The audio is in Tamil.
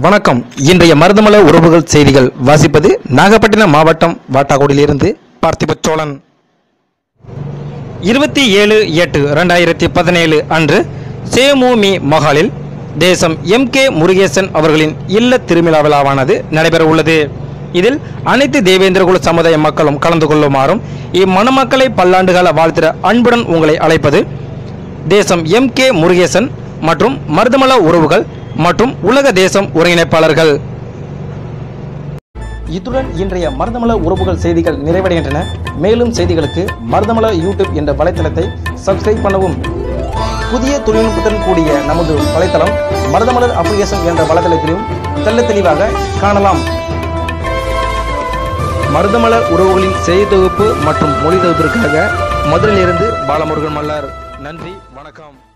வணக்கம் இன்றைய மருதமல உறவுகள் செய்திகள் வாசிப்பது நாகப்பட்டினம் மாவட்டம் வாட்டாக்கோடியிலிருந்து பார்த்திப சோழன் இருபத்தி ஏழு எட்டு ரெண்டாயிரத்தி பதினேழு அன்று சேமூமி மஹாலில் தேசம் எம் கே முருகேசன் அவர்களின் இல்ல திருவிழா விழாவானது நடைபெற உள்ளது இதில் அனைத்து தேவேந்திரகுல சமுதாய மக்களும் கலந்து கொள்ளுமாறும் இம்மணமக்களை பல்லாண்டுகால வாழ்த்திட அன்புடன் உங்களை அழைப்பது தேசம் எம் கே முருகேசன் மற்றும் மருதமல உறவுகள் மற்றும் உலக தேசம் ஒருங்கிணைப்பாளர்கள் இத்துடன் இன்றைய மருதமல உறவுகள் செய்திகள் நிறைவடைகின்றன மேலும் செய்திகளுக்கு மருதமல யூடியூப் என்ற வலைத்தளத்தை சப்ஸ்கிரைப் பண்ணவும் புதிய தொழில்நுட்பத்துடன் கூடிய நமது வலைத்தளம் மருதமலர் அப்ளிகேஷன் என்ற வலைத்தளத்திலும் தெள்ள தெளிவாக காணலாம் மருதமலர் உறவுகளின் செய்தி தொகுப்பு மற்றும் மொழி தொகுப்பிற்காக மதுரையிலிருந்து பாலமுருகன் மல்லர் நன்றி வணக்கம்